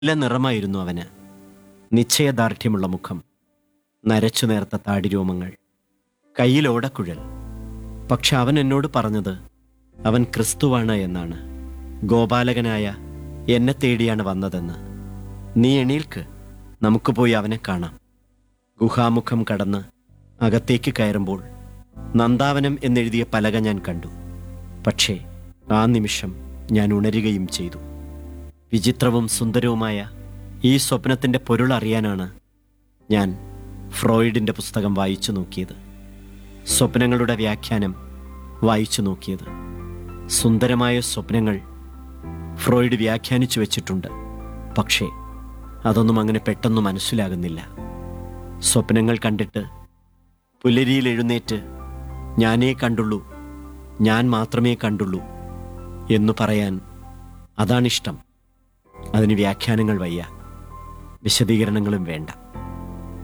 നല്ല നിറമായിരുന്നു അവന് നിശ്ചയദാർഢ്യമുള്ള മുഖം നരച്ചു നേർത്ത താടിരോമങ്ങൾ കയ്യിൽ ഓടക്കുഴൽ പക്ഷെ അവൻ എന്നോട് പറഞ്ഞത് അവൻ ക്രിസ്തുവാണ് എന്നാണ് ഗോപാലകനായ എന്നെ തേടിയാണ് വന്നതെന്ന് നീ എണീൽക്ക് നമുക്ക് പോയി അവനെ കാണാം ഗുഹാമുഖം കടന്ന് അകത്തേക്ക് കയറുമ്പോൾ നന്ദാവനം എന്നെഴുതിയ പലക ഞാൻ കണ്ടു പക്ഷേ ആ നിമിഷം ഞാൻ ഉണരുകയും ചെയ്തു വിചിത്രവും സുന്ദരവുമായ ഈ സ്വപ്നത്തിൻ്റെ പൊരുൾ അറിയാനാണ് ഞാൻ ഫ്രോയിഡിൻ്റെ പുസ്തകം വായിച്ചു നോക്കിയത് സ്വപ്നങ്ങളുടെ വ്യാഖ്യാനം വായിച്ചു നോക്കിയത് സുന്ദരമായ സ്വപ്നങ്ങൾ ഫ്രോയിഡ് വ്യാഖ്യാനിച്ചു വെച്ചിട്ടുണ്ട് പക്ഷേ അതൊന്നും അങ്ങനെ പെട്ടെന്ന് മനസ്സിലാകുന്നില്ല സ്വപ്നങ്ങൾ കണ്ടിട്ട് പുലരിയിൽ എഴുന്നേറ്റ് ഞാനേ കണ്ടുള്ളൂ ഞാൻ മാത്രമേ കണ്ടുള്ളൂ എന്നു പറയാൻ അതാണിഷ്ടം അതിന് വ്യാഖ്യാനങ്ങൾ വയ്യ വിശദീകരണങ്ങളും വേണ്ട